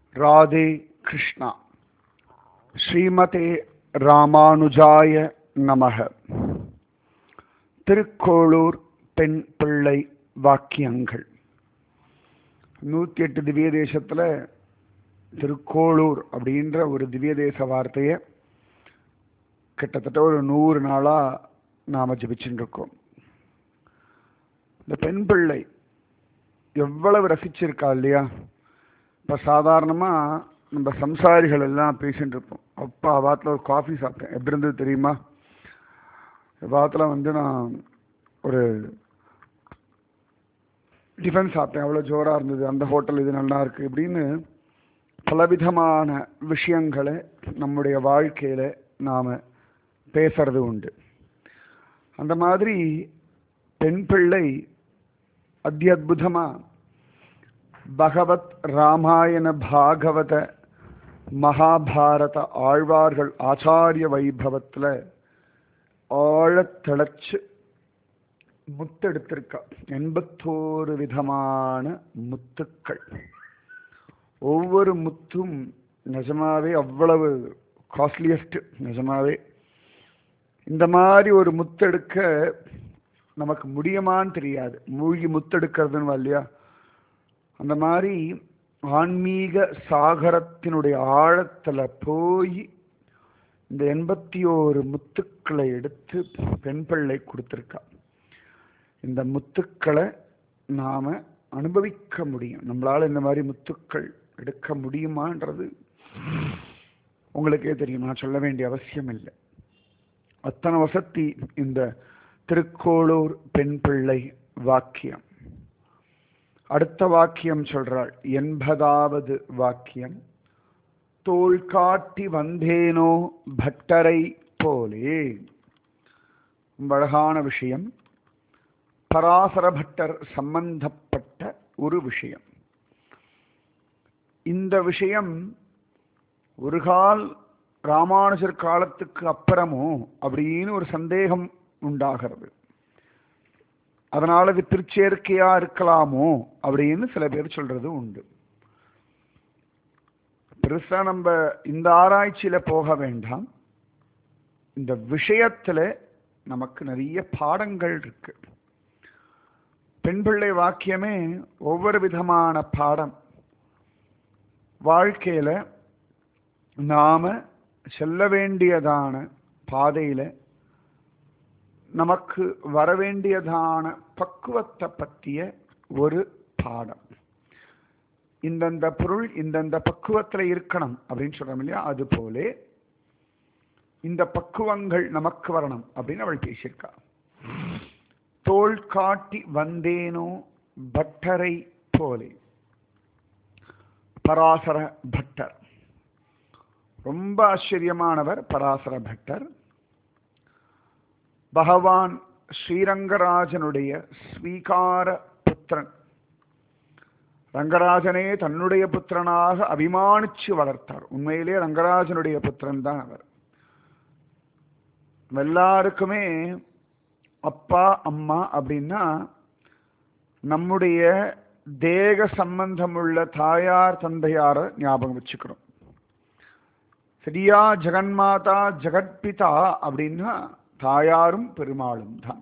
ராதே கிருஷ்ணா ஸ்ரீமதே ராமானுஜாய நமக திருக்கோளூர் பெண் பிள்ளை வாக்கியங்கள் நூற்றி எட்டு திவ்ய தேசத்தில் திருக்கோளூர் அப்படின்ற ஒரு திவ்ய தேச வார்த்தையை கிட்டத்தட்ட ஒரு நூறு நாளாக நாம் ஜபிச்சுட்டு இருக்கோம் இந்த பெண் பிள்ளை எவ்வளவு ரசிச்சிருக்கா இல்லையா இப்போ சாதாரணமாக நம்ம சம்சாரிகள் எல்லாம் பேசிட்டு இருப்போம் அப்பா வாரத்தில் ஒரு காஃபி சாப்பிட்டேன் எப்படி இருந்தது தெரியுமா வாரத்தில் வந்து நான் ஒரு டிஃபன் சாப்பிட்டேன் அவ்வளோ ஜோராக இருந்தது அந்த ஹோட்டல் இது நல்லா இருக்குது இப்படின்னு பலவிதமான விஷயங்களை நம்முடைய வாழ்க்கையில் நாம் பேசுறது உண்டு அந்த மாதிரி பெண் பிள்ளை அத்தியுதமாக பகவத் ராமாயண பாகவத மகாபாரத ஆழ்வார்கள் ஆச்சாரிய வைபவத்தில் ஆழத்திளச்சு முத்தெடுத்திருக்கா எண்பத்தோரு விதமான முத்துக்கள் ஒவ்வொரு முத்தும் நிஜமாவே அவ்வளவு காஸ்ட்லியஸ்ட் நிஜமாவே இந்த மாதிரி ஒரு முத்தெடுக்க நமக்கு முடியுமான்னு தெரியாது மூழ்கி முத்தெடுக்கிறதுன்னு இல்லையா அந்த மாதிரி ஆன்மீக சாகரத்தினுடைய ஆழத்தில் போய் இந்த எண்பத்தி ஓரு முத்துக்களை எடுத்து பெண் பிள்ளை கொடுத்துருக்கா இந்த முத்துக்களை நாம் அனுபவிக்க முடியும் நம்மளால் இந்த மாதிரி முத்துக்கள் எடுக்க முடியுமான்றது உங்களுக்கே தெரியும் நான் சொல்ல வேண்டிய அவசியம் இல்லை அத்தனை வசதி இந்த திருக்கோளூர் பெண் பிள்ளை வாக்கியம் அடுத்த வாக்கியம் சொல்றாள் எண்பதாவது வாக்கியம் தோல் காட்டி வந்தேனோ பட்டரை போலே ரொம்ப அழகான விஷயம் பராசர பட்டர் சம்பந்தப்பட்ட ஒரு விஷயம் இந்த விஷயம் ஒரு கால் ராமானுஜர் காலத்துக்கு அப்புறமோ அப்படின்னு ஒரு சந்தேகம் உண்டாகிறது அதனால இது திருச்சேர்க்கையா இருக்கலாமோ அப்படின்னு சில பேர் சொல்றது உண்டு பெருசா நம்ம இந்த ஆராய்ச்சியில போக வேண்டாம் இந்த விஷயத்துல நமக்கு நிறைய பாடங்கள் இருக்கு பெண் பிள்ளை வாக்கியமே ஒவ்வொரு விதமான பாடம் வாழ்க்கையில நாம செல்ல வேண்டியதான பாதையில நமக்கு வரவேண்டியதான பக்குவத்தை பற்றிய ஒரு பாடம் இந்தந்த பொருள் இந்தந்த பக்குவத்தில் இருக்கணும் அப்படின்னு சொல்றோம் இல்லையா அது போலே இந்த பக்குவங்கள் நமக்கு வரணும் அப்படின்னு அவள் பேசியிருக்கா தோல் காட்டி வந்தேனோ பட்டரை போலே பராசர பட்டர் ரொம்ப ஆச்சரியமானவர் பராசர பட்டர் பகவான் ஸ்ரீரங்கராஜனுடைய ஸ்வீகார புத்திரன் ரங்கராஜனே தன்னுடைய புத்திரனாக அபிமானிச்சு வளர்த்தார் உண்மையிலே ரங்கராஜனுடைய புத்திரன் தான் அவர் எல்லாருக்குமே அப்பா அம்மா அப்படின்னா நம்முடைய தேக சம்பந்தமுள்ள தாயார் தந்தையார ஞாபகம் வச்சுக்கிறோம் சரியா ஜெகன்மாதா ஜெகத்பிதா அப்படின்னா தாயாரும் பெருமாளும் தான்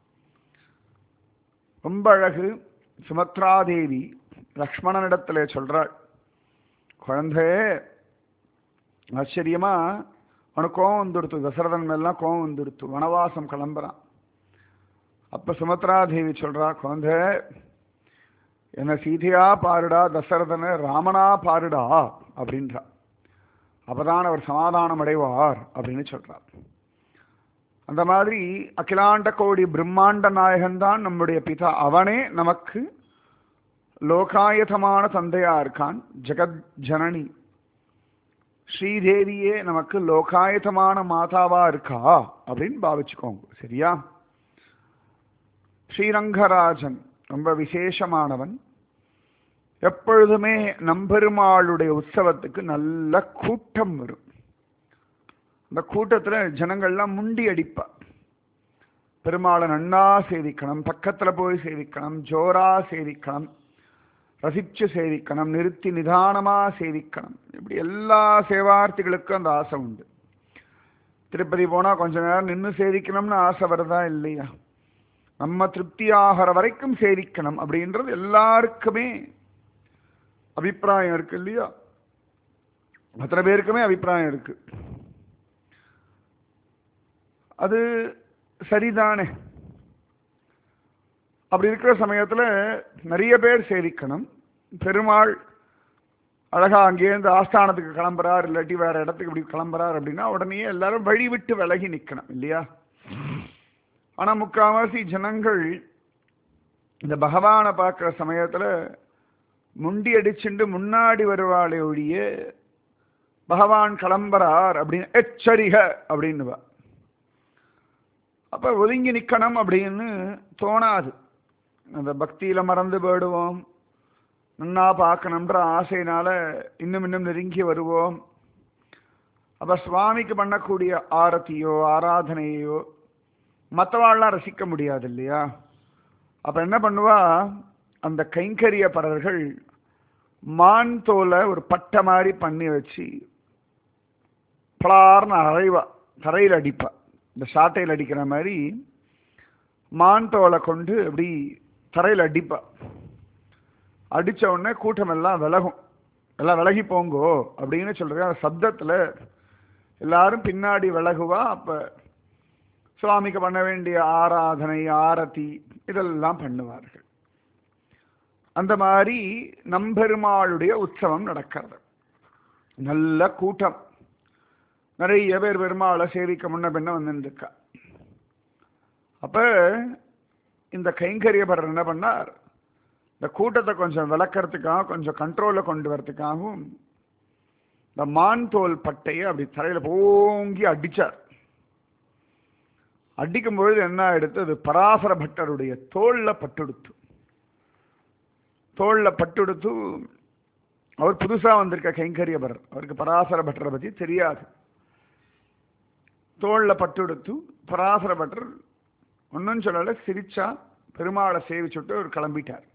ரொம்ப அழகு சுமத்ராதேவி லக்ஷ்மணனிடத்துல சொல்றாள் குழந்தை ஆச்சரியமா அவனுக்கு கோவம் வந்துடுத்து தசரதன் மேலாம் கோவம் வந்துடுத்து வனவாசம் கிளம்புறான் அப்ப சுமத்ராதேவி சொல்றா குழந்தை என்ன சீதையா பாருடா தசரதனை ராமனா பாருடா அப்படின்றா அப்பதான் அவர் சமாதானம் அடைவார் அப்படின்னு சொல்றார் அந்த மாதிரி அகிலாண்ட கோடி பிரம்மாண்ட நாயகன் தான் நம்முடைய பிதா அவனே நமக்கு லோகாயதமான தந்தையா இருக்கான் ஜெகத் ஜனனி ஸ்ரீதேவியே நமக்கு லோகாயதமான மாதாவா இருக்கா அப்படின்னு பாவிச்சுக்கோங்க சரியா ஸ்ரீரங்கராஜன் ரொம்ப விசேஷமானவன் எப்பொழுதுமே நம்பெருமாளுடைய உற்சவத்துக்கு நல்ல கூட்டம் வரும் அந்த கூட்டத்துல ஜனங்கள்லாம் முண்டி அடிப்பா பெருமாளை நன்னா சேவிக்கணும் பக்கத்துல போய் சேவிக்கணும் ஜோரா சேவிக்கணும் ரசிச்சு சேவிக்கணும் நிறுத்தி நிதானமா சேவிக்கணும் இப்படி எல்லா சேவார்த்திகளுக்கும் அந்த ஆசை உண்டு திருப்பதி போனா கொஞ்ச நேரம் நின்று சேவிக்கணும்னு ஆசை வருதா இல்லையா நம்ம திருப்தி ஆகிற வரைக்கும் சேவிக்கணும் அப்படின்றது எல்லாருக்குமே அபிப்பிராயம் இருக்கு இல்லையா அத்தனை பேருக்குமே அபிப்பிராயம் இருக்கு அது சரிதானே அப்படி இருக்கிற சமயத்துல நிறைய பேர் சேவிக்கணும் பெருமாள் அழகா அங்கேருந்து ஆஸ்தானத்துக்கு கிளம்புறார் இல்லாட்டி வேற இடத்துக்கு இப்படி கிளம்புறார் அப்படின்னா உடனே எல்லாரும் வழி விட்டு விலகி நிக்கணும் இல்லையா ஆனா முக்காவாசி ஜனங்கள் இந்த பகவானை பார்க்குற சமயத்துல முண்டி அடிச்சுண்டு முன்னாடி வருவாளே ஒழிய பகவான் கிளம்புறார் அப்படின்னு எச்சரிக அப்படின்னுவா அப்ப ஒதுங்கி நிக்கணும் அப்படின்னு தோணாது அந்த பக்தியில மறந்து போயிடுவோம் நன்னா பார்க்கணுன்ற ஆசையினால இன்னும் இன்னும் நெருங்கி வருவோம் அப்ப சுவாமிக்கு பண்ணக்கூடிய ஆரத்தியோ ஆராதனையோ மற்றவாள்லாம் ரசிக்க முடியாது இல்லையா அப்ப என்ன பண்ணுவா அந்த கைங்கரிய பரர்கள் மான் தோலை ஒரு பட்டை மாதிரி பண்ணி வச்சு பலார்னு அரைவா தரையில் அடிப்பா இந்த சாட்டையில் அடிக்கிற மாதிரி மான் தோலை கொண்டு அப்படி தரையில் அடிப்பா அடிச்ச உடனே கூட்டம் எல்லாம் விலகும் எல்லாம் விலகி போங்கோ அப்படின்னு சொல்றது அந்த சப்தத்துல எல்லாரும் பின்னாடி விலகுவா அப்ப சுவாமிக்கு பண்ண வேண்டிய ஆராதனை ஆரத்தி இதெல்லாம் பண்ணுவார்கள் அந்த மாதிரி நம்பெருமாளுடைய உற்சவம் நடக்கிறது நல்ல கூட்டம் நிறைய பேர் பெருமாளை சேவிக்க முன்ன பின்ன வந்துருக்கா அப்ப இந்த கைங்கரியபரர் என்ன பண்ணார் இந்த கூட்டத்தை கொஞ்சம் விளக்கறதுக்காக கொஞ்சம் கண்ட்ரோல்ல கொண்டு வரதுக்காகவும் இந்த மான் தோல் பட்டையை அப்படி தரையில போங்கி அடிச்சார் அடிக்கும் பொழுது என்ன ஆயிடுத்து அது பராசர பட்டருடைய தோல்ல பட்டுடுத்து தோல்ல பட்டுடுத்து அவர் புதுசா வந்திருக்க கைங்கரியபரர் அவருக்கு பராசர பட்டரை பத்தி தெரியாது தோல்ல பட்டுடுத்து பராசர பட்டர் ஒன்றும் சொல்லல சிரிச்சா பெருமாளை சேவிச்சுட்டு அவர் கிளம்பிட்டார்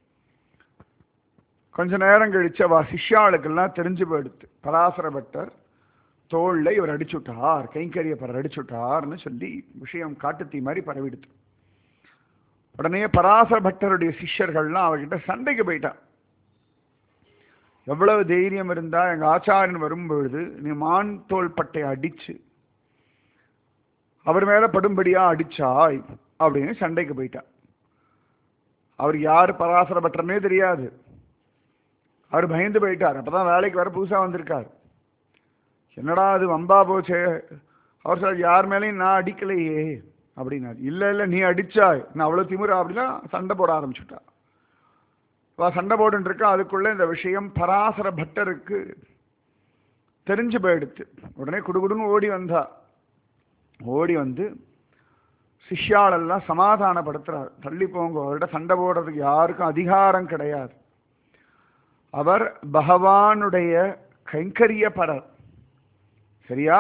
கொஞ்ச நேரம் கழிச்சு அவ சிஷ்யாளுக்கெல்லாம் தெரிஞ்சு போயிடுத்து பராசர பட்டர் தோல்ல இவர் அடிச்சுட்டார் கைங்கரிய பரர் அடிச்சுட்டார்னு சொல்லி விஷயம் காட்டுத்தீ மாதிரி பரவிடுத்து உடனே பராசர பட்டருடைய சிஷ்யர்கள்லாம் அவர்கிட்ட சண்டைக்கு போயிட்டான் எவ்வளவு தைரியம் இருந்தா எங்க ஆச்சாரியன் வரும்பொழுது நீ மான் தோல் பட்டை அடிச்சு அவர் மேல படும்படியா அடிச்சாய் அப்படின்னு சண்டைக்கு போயிட்டான் அவர் யார் பராசர பட்டர்னே தெரியாது அவர் பயந்து போயிட்டார் அப்பதான் வேலைக்கு வர புதுசா வந்திருக்கார் என்னடா அது வம்பா போச்சே அவர் சார் யார் மேலேயும் நான் அடிக்கலையே அப்படின்னாரு இல்ல இல்ல நீ அடிச்சாய் நான் அவ்வளவு திமுறா அப்படின்னா சண்டை போட ஆரம்பிச்சுட்டா அவ சண்டை போட்டு இருக்கா அதுக்குள்ள இந்த விஷயம் பராசர பட்டருக்கு தெரிஞ்சு போயிடுத்து உடனே குடுகுடுன்னு ஓடி வந்தா ஓடி வந்து சிஷ்யாளெல்லாம் சமாதானப்படுத்துறார் தள்ளி போங்க அவர்கிட்ட சண்டை போடுறதுக்கு யாருக்கும் அதிகாரம் கிடையாது அவர் பகவானுடைய கைங்கரிய பரர் சரியா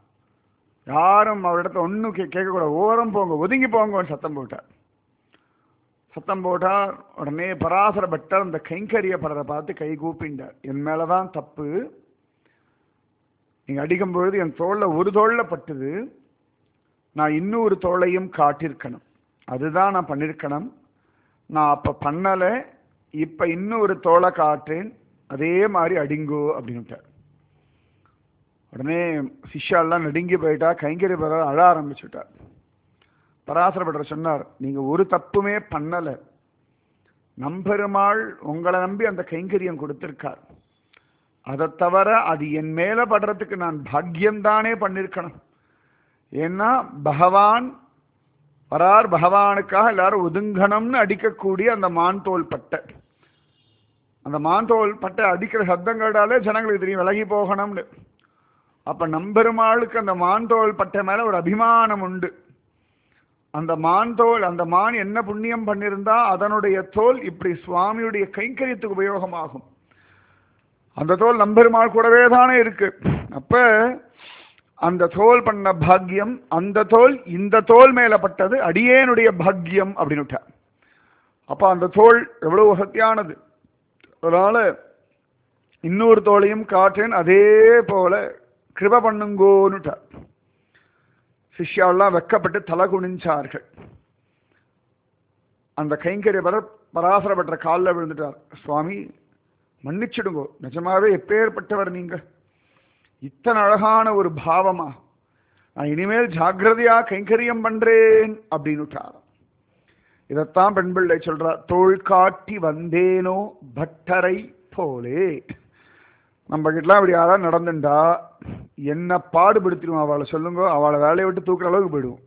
யாரும் அவரிடத்த ஒன்றும் கே கேட்கக்கூடாது ஓரம் போங்க ஒதுங்கி போங்கன்னு சத்தம் போட்டார் சத்தம் போட்டார் உடனே பராசர பட்டர் அந்த கைங்கரிய பரரை பார்த்து கை கூப்பிண்டார் என் மேலதான் தப்பு நீங்க அடிக்கும் பொழுது என் தோல்ல ஒரு தோல்ல பட்டுது நான் இன்னொரு தோளையும் காட்டியிருக்கணும் அதுதான் நான் பண்ணியிருக்கணும் நான் அப்ப பண்ணல இப்ப இன்னொரு தோளை காட்டுறேன் அதே மாதிரி அடிங்கோ அப்படின்னுட்டார் உடனே சிஷ்யாலாம் நடுங்கி போயிட்டா கைங்கரி பரர் அழ ஆரம்பிச்சுட்டார் பராசரப்பட்டர் சொன்னார் நீங்க ஒரு தப்புமே பண்ணல நம்பெருமாள் உங்களை நம்பி அந்த கைங்கரியம் கொடுத்திருக்கார் அதை தவிர அது என் மேல படுறதுக்கு நான் பாக்கியம்தானே பண்ணிருக்கணும் ஏன்னா பகவான் வரார் பகவானுக்காக எல்லாரும் ஒதுங்கணும்னு அடிக்கக்கூடிய அந்த மான் தோல் பட்டை அந்த மான் தோல் பட்டை அடிக்கிற சத்தம் கேட்டாலே ஜனங்களுக்கு தெரியும் விலகி போகணும்னு அப்ப நம்பெருமாளுக்கு அந்த மான் தோல் பட்டை மேல ஒரு அபிமானம் உண்டு அந்த மான் தோல் அந்த மான் என்ன புண்ணியம் பண்ணியிருந்தா அதனுடைய தோல் இப்படி சுவாமியுடைய கைங்கரியத்துக்கு உபயோகமாகும் அந்த தோல் நம்பெருமாள் கூடவே தானே இருக்கு அப்ப அந்த தோல் பண்ண பாக்கியம் அந்த தோல் இந்த தோல் மேல பட்டது அடியேனுடைய பாக்கியம் அப்படின்னு அப்ப அந்த தோல் எவ்வளவு வசத்தியானது அதனால இன்னொரு தோளையும் காற்றேன் அதே போல கிருப பண்ணுங்கோன்னுட்டார் சிஷ்யாவெல்லாம் வெக்கப்பட்டு தலை குனிஞ்சார்கள் அந்த கைங்கரியபரர் பராசர பெற்ற காலில் விழுந்துட்டார் சுவாமி மன்னிச்சிடுங்கோ நிஜமாவே எப்பேற்பட்டவர் நீங்க இத்தனை அழகான ஒரு பாவமா நான் இனிமேல் ஜாக்கிரதையா கைங்கரியம் பண்றேன் அப்படின்னுட்டார் இதைத்தான் பெண் பிள்ளை சொல்றா தோள் காட்டி வந்தேனோ பட்டரை போலே நம்ம கிட்டலாம் அப்படி யாராவது நடந்துட்டா என்ன பாடுபடுத்திடுவோம் அவளை சொல்லுங்க அவளை வேலையை விட்டு தூக்குற அளவுக்கு போயிடுவோம்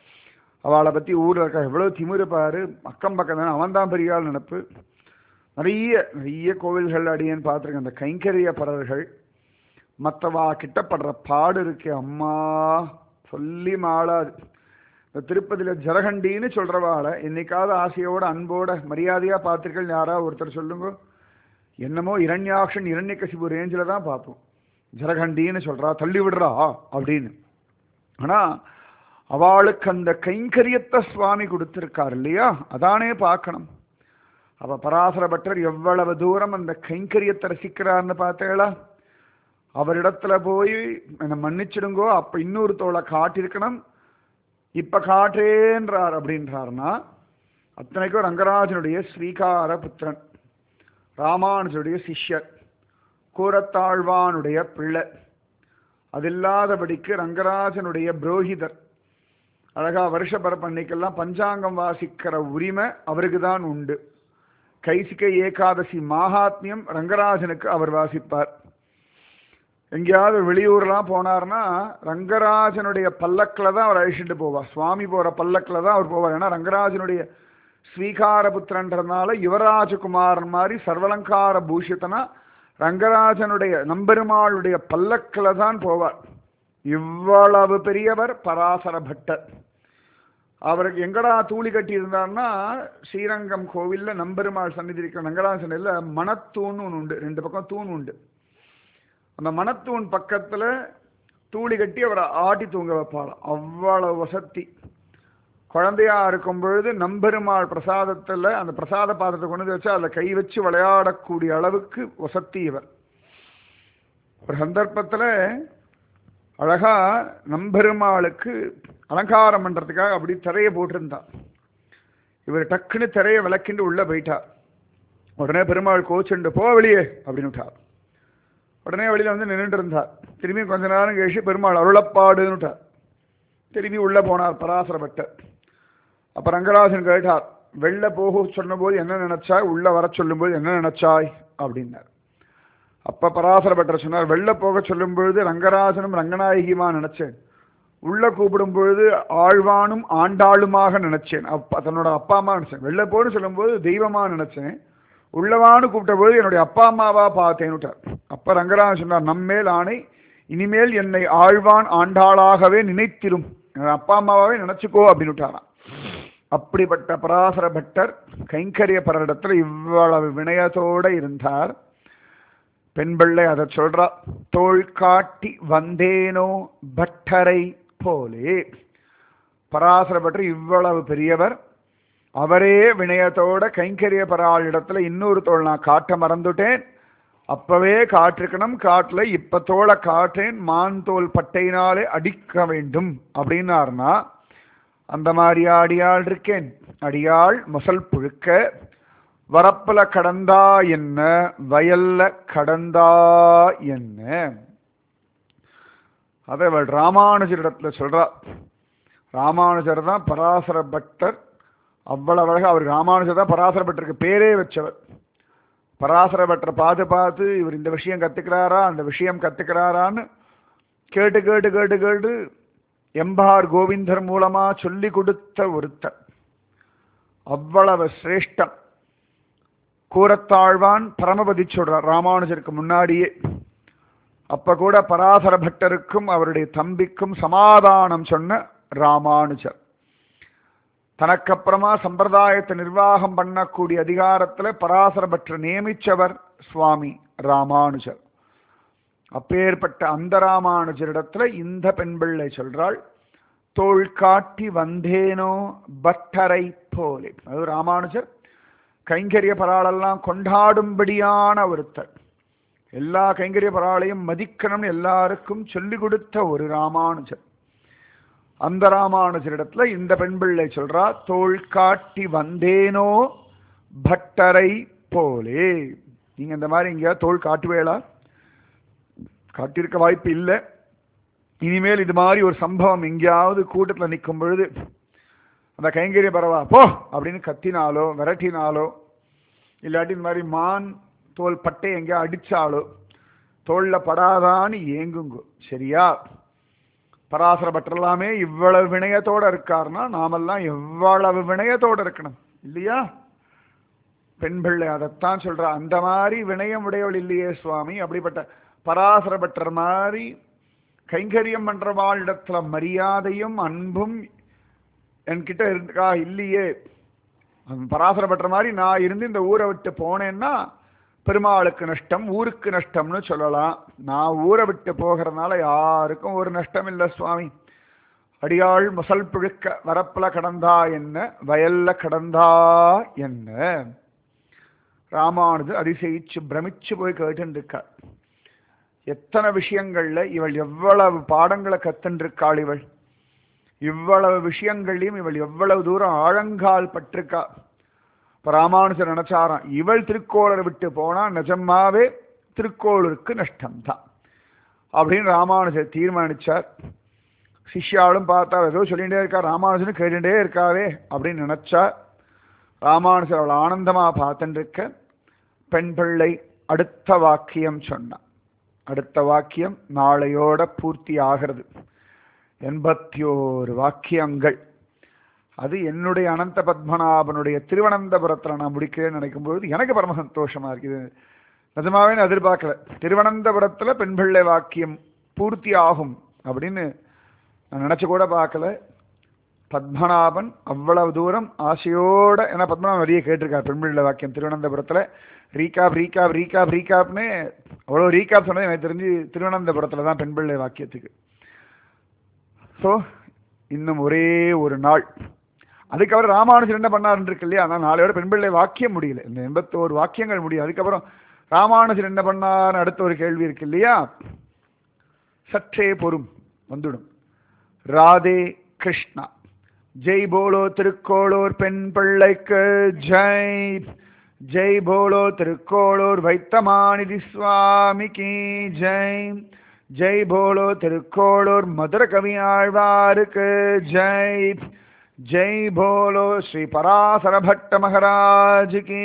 அவளை பற்றி ஊரில் இருக்க எவ்வளோ திமிரு பாரு அக்கம் பக்கம் தானே அவன் தான் பெரிய ஆள் நினப்பு நிறைய நிறைய கோவில்கள் அடியேன்னு பார்த்துருக்கேன் அந்த கைங்கரிய பரர்கள் மற்றவா கிட்டப்படுற பாடு இருக்கே அம்மா சொல்லி மாளாது இந்த திருப்பதியில் ஜரகண்டின்னு சொல்கிறவாளை என்னைக்காவது ஆசையோட அன்போட மரியாதையாக பார்த்துருக்கேன் யாராவது ஒருத்தர் சொல்லுங்க என்னமோ இரண்யாக்ஷன் இரண்யகசிபு ரேஞ்சில் தான் பார்ப்போம் ஜரகண்டின்னு சொல்கிறா தள்ளி விடுறா அப்படின்னு ஆனால் அவளுக்கு அந்த கைங்கரியத்தை சுவாமி கொடுத்துருக்கார் இல்லையா அதானே பார்க்கணும் அவ பராசர பட்டர் எவ்வளவு தூரம் அந்த கைங்கரியத்தை ரசிக்கிறார்னு பார்த்தேளா அவரிடத்துல போய் என்னை மன்னிச்சிடுங்கோ அப்ப இன்னொரு தோலை காட்டியிருக்கணும் இப்ப காட்டேன்றார் அப்படின்றாருன்னா அத்தனைக்கும் ரங்கராஜனுடைய ஸ்ரீகார புத்திரன் ராமானுஜனுடைய சிஷ்யர் கூரத்தாழ்வானுடைய பிள்ளை அதில்லாதபடிக்கு ரங்கராஜனுடைய புரோஹிதர் அழகா வருஷ பரப்பன்னைக்கெல்லாம் பஞ்சாங்கம் வாசிக்கிற உரிமை அவருக்கு தான் உண்டு கைசிகை ஏகாதசி மாகாத்மியம் ரங்கராஜனுக்கு அவர் வாசிப்பார் எங்கேயாவது வெளியூர்லாம் போனார்னா ரங்கராஜனுடைய பல்லக்கில் தான் அவர் அழிச்சிட்டு போவார் சுவாமி போகிற பல்லக்கில் தான் அவர் போவார் ஏன்னா ரங்கராஜனுடைய ஸ்வீகாரபுத்திரன்றதுனால யுவராஜகுமாரன் மாதிரி சர்வலங்கார பூஷித்தனா ரங்கராஜனுடைய நம்பெருமாளுடைய பல்லக்கில் தான் போவார் இவ்வளவு பெரியவர் பராசர பட்டர் அவருக்கு எங்கடா தூளி கட்டி இருந்தார்னா ஸ்ரீரங்கம் கோவில்ல நம்பெருமாள் சந்நிதி இருக்கிற ரங்கராஜ சந்நிதியில் மணத்தூண் ஒன்று உண்டு ரெண்டு பக்கம் தூண் உண்டு அந்த மணத்தூண் பக்கத்துல தூளி கட்டி அவரை ஆட்டி தூங்க வைப்பாராம் அவ்வளவு வசதி குழந்தையா இருக்கும் பொழுது நம்பெருமாள் பிரசாதத்துல அந்த பிரசாத பாத்திரத்தை கொண்டு வந்து வச்சு அதில் கை வச்சு விளையாடக்கூடிய அளவுக்கு வசத்தி இவர் ஒரு சந்தர்ப்பத்துல அழகா நம்பெருமாளுக்கு அலங்காரம் பண்றதுக்காக அப்படி திரையை போட்டிருந்தா இவர் டக்குன்னு திரையை விளக்கிண்டு உள்ள போயிட்டார் உடனே பெருமாள் கோச்சுண்டு போ வெளியே அப்படின்னு விட்டார் உடனே வெளியில வந்து நின்றுட்டு இருந்தார் திரும்பி கொஞ்ச நேரம் கழிச்சு பெருமாள் அருளப்பாடுன்னுட்டார் திரும்பி உள்ள போனார் பராசரப்பட்டர் அப்ப ரங்கராஜன் கேட்டார் வெளில போக சொன்னபோது என்ன நினைச்சாய் உள்ள வர சொல்லும்போது என்ன நினைச்சாய் அப்படின்னார் அப்ப பராசரப்பட்டர் சொன்னார் வெளில போக சொல்லும் பொழுது ரங்கராஜனும் ரங்கநாயகியுமா நினைச்சேன் உள்ள கூப்பிடும் பொழுது ஆழ்வானும் ஆண்டாளுமாக நினைச்சேன் அப்பா தன்னோட அப்பா அம்மா நினைச்சேன் வெளில போன்னு சொல்லும்போது தெய்வமா நினைச்சேன் உள்ளவான்னு கூப்பிட்ட போது என்னுடைய அப்பா அம்மாவா பார்த்தேன்னுட்டார் அப்ப ரங்கராஜன் சொன்னார் நம்மேல் ஆணை இனிமேல் என்னை ஆழ்வான் ஆண்டாளாகவே நினைத்திரும் என் அப்பா அம்மாவாவே நினைச்சுக்கோ அப்படின்னு விட்டாராம் அப்படிப்பட்ட பராசர பட்டர் கைங்கரிய பரடத்துல இவ்வளவு வினயத்தோட இருந்தார் பெண் பிள்ளை அதை சொல்றா தோள் காட்டி வந்தேனோ பட்டரை போலே பராசர பட்டர் இவ்வளவு பெரியவர் அவரே வினயத்தோட கைங்கரிய பராள் இடத்துல இன்னொரு தோள் நான் காட்ட மறந்துட்டேன் அப்பவே காட்டிருக்கணும் காட்டுல இப்ப தோளை காட்டேன் மான் தோல் பட்டையினாலே அடிக்க வேண்டும் அப்படின்னாருனா அந்த மாதிரி அடியாள் இருக்கேன் அடியாள் முசல் புழுக்க வரப்புல கடந்தா என்ன வயல்ல கடந்தா என்ன அதை அவள் ராமானுஜரிடத்துல சொல்றா ராமானுஜர் தான் பராசர பக்தர் அவ்வளவு அழகா அவர் ராமானுஜர் தான் பராசர பட்டருக்கு பேரே வச்சவர் பராசர பட்டரை பார்த்து பார்த்து இவர் இந்த விஷயம் கத்துக்கிறாரா அந்த விஷயம் கத்துக்கிறாரான்னு கேட்டு கேட்டு கேட்டு கேட்டு எம்பார் கோவிந்தர் மூலமா சொல்லி கொடுத்த ஒருத்தர் அவ்வளவு சிரேஷ்டம் கூரத்தாழ்வான் பரமபதி சொல்றார் ராமானுஜருக்கு முன்னாடியே அப்ப கூட பராசர பட்டருக்கும் அவருடைய தம்பிக்கும் சமாதானம் சொன்ன ராமானுஜர் தனக்கப்புறமா சம்பிரதாயத்தை நிர்வாகம் பண்ணக்கூடிய அதிகாரத்துல பராசர பட்டர் நியமிச்சவர் சுவாமி ராமானுஜர் அப்பேற்பட்ட அந்த ராமானுஜரிடத்துல இந்த பெண் பிள்ளை சொல்றாள் தோள் காட்டி வந்தேனோ பட்டரை போலே அது ராமானுஜர் கைங்கரிய பராளெல்லாம் கொண்டாடும்படியான ஒருத்தர் எல்லா கைங்கரிய பராளையும் மதிக்கணும்னு எல்லாருக்கும் சொல்லிக் கொடுத்த ஒரு ராமானுஜர் அந்த ராமானுஜரிடத்துல இந்த பெண் பிள்ளை சொல்றா தோள் காட்டி வந்தேனோ பட்டரை போலே நீங்க இந்த மாதிரி இங்க தோள் காட்டுவேளா காட்டியிருக்க வாய்ப்பு இல்லை இனிமேல் இது மாதிரி ஒரு சம்பவம் எங்கேயாவது கூட்டத்தில் நிற்கும் பொழுது அந்த கைங்கரிய பரவா போ அப்படின்னு கத்தினாலோ விரட்டினாலோ இல்லாட்டி இந்த மாதிரி மான் தோல் பட்டை எங்கேயா அடிச்சாலோ தோல்ல படாதான்னு ஏங்குங்கோ சரியா பராசர பட்டரெல்லாமே இவ்வளவு வினயத்தோட இருக்காருன்னா நாமெல்லாம் எவ்வளவு வினயத்தோட இருக்கணும் இல்லையா பெண் பிள்ளை அதைத்தான் சொல்றா அந்த மாதிரி வினயம் உடையவள் இல்லையே சுவாமி அப்படிப்பட்ட பராசர பட்டர் மாதிரி கைங்கரியம் பண்றவாளிடத்துல மரியாதையும் அன்பும் என்கிட்ட இருக்கா இல்லையே பராசர பட்டர் மாதிரி நான் இருந்து இந்த ஊரை விட்டு போனேன்னா பெருமாளுக்கு நஷ்டம் ஊருக்கு நஷ்டம்னு சொல்லலாம் நான் ஊரை விட்டு போகிறதுனால யாருக்கும் ஒரு நஷ்டம் இல்லை சுவாமி அடியாள் முசல் புழுக்க வரப்புல கடந்தா என்ன வயல்ல கடந்தா என்ன ராமானுஜர் அதிசயிச்சு பிரமிச்சு போய் கேட்டுருக்காள் எத்தனை விஷயங்கள்ல இவள் எவ்வளவு பாடங்களை கத்துருக்காள் இவள் இவ்வளவு விஷயங்கள்லையும் இவள் எவ்வளவு தூரம் ஆழங்கால் பட்டிருக்கா இப்ப ராமானுஜர் நினைச்சாராம் இவள் திருக்கோளரை விட்டு போனா நிஜமாவே திருக்கோளூருக்கு நஷ்டம்தான் அப்படின்னு ராமானுஜர் தீர்மானிச்சார் சிஷ்யாலும் பார்த்தா ஏதோ சொல்லிகிட்டே இருக்கா ராமானுஜனும் கேட்டுட்டே இருக்காரே அப்படின்னு நினைச்சா ராமானுஜர் அவள் ஆனந்தமா பார்த்துட்டு இருக்க பெண் பிள்ளை அடுத்த வாக்கியம் சொன்னான் அடுத்த வாக்கியம் நாளையோட பூர்த்தி ஆகிறது எண்பத்தி ஓரு வாக்கியங்கள் அது என்னுடைய அனந்த பத்மநாபனுடைய திருவனந்தபுரத்தில் நான் முடிக்கிறேன்னு நினைக்கும் பொழுது எனக்கு பரம சந்தோஷமா இருக்குது நிஜமாவே நான் எதிர்பார்க்கல திருவனந்தபுரத்தில் பெண் பிள்ளை வாக்கியம் பூர்த்தி ஆகும் அப்படின்னு நான் நினச்சி கூட பார்க்கல பத்மநாபன் அவ்வளவு தூரம் ஆசையோட ஏன்னா பத்மநாபன் நிறைய கேட்டிருக்கார் பெண் பிள்ளை வாக்கியம் திருவனந்தபுரத்தில் ரீகாப் ரீகாப் ரீகாப் ரீகாப்னு அவ்வளோ ரீகாப் சொன்னது எனக்கு தெரிஞ்சு திருவனந்தபுரத்தில் தான் பெண் பிள்ளை வாக்கியத்துக்கு ஸோ இன்னும் ஒரே ஒரு நாள் அதுக்கப்புறம் ராமானுஜர் என்ன பண்ணாருன்னு இருக்கு இல்லையா ஆனால் நாளையோட பெண் பிள்ளை வாக்கியம் முடியல இந்த எண்பத்தோரு வாக்கியங்கள் முடியும் அதுக்கப்புறம் ராமானுஜர் என்ன பண்ணார்னு அடுத்த ஒரு கேள்வி இருக்கு இல்லையா சற்றே பொறும் வந்துடும் ராதே கிருஷ்ணா ஜெய் போலோ திருக்கோளூர் பெண் பிள்ளைக்கு ஜெய் ஜெய் போலோ திருக்கோளூர் வைத்தமாநிதி சுவாமிக்கு ஜெய் ஜெய் போலோ திருக்கோளூர் மதுர கவி ஆழ்வாருக்கு ஜெய் ஜெய் போலோ ஸ்ரீ பராசர பட்ட மகாராஜ் கி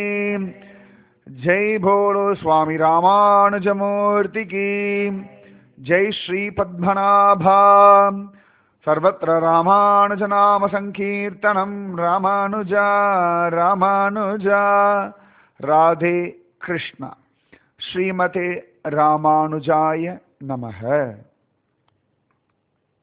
ஜெய் போலோ சுவாமி ராமானுஜமூர்த்தி கி ஜெய் ஸ்ரீ பத்மநாபா सर्वत्र रामानुजनामसङ्कीर्तनं रामानुजा रामानुजा राधे कृष्ण श्रीमते रामानुजाय नमः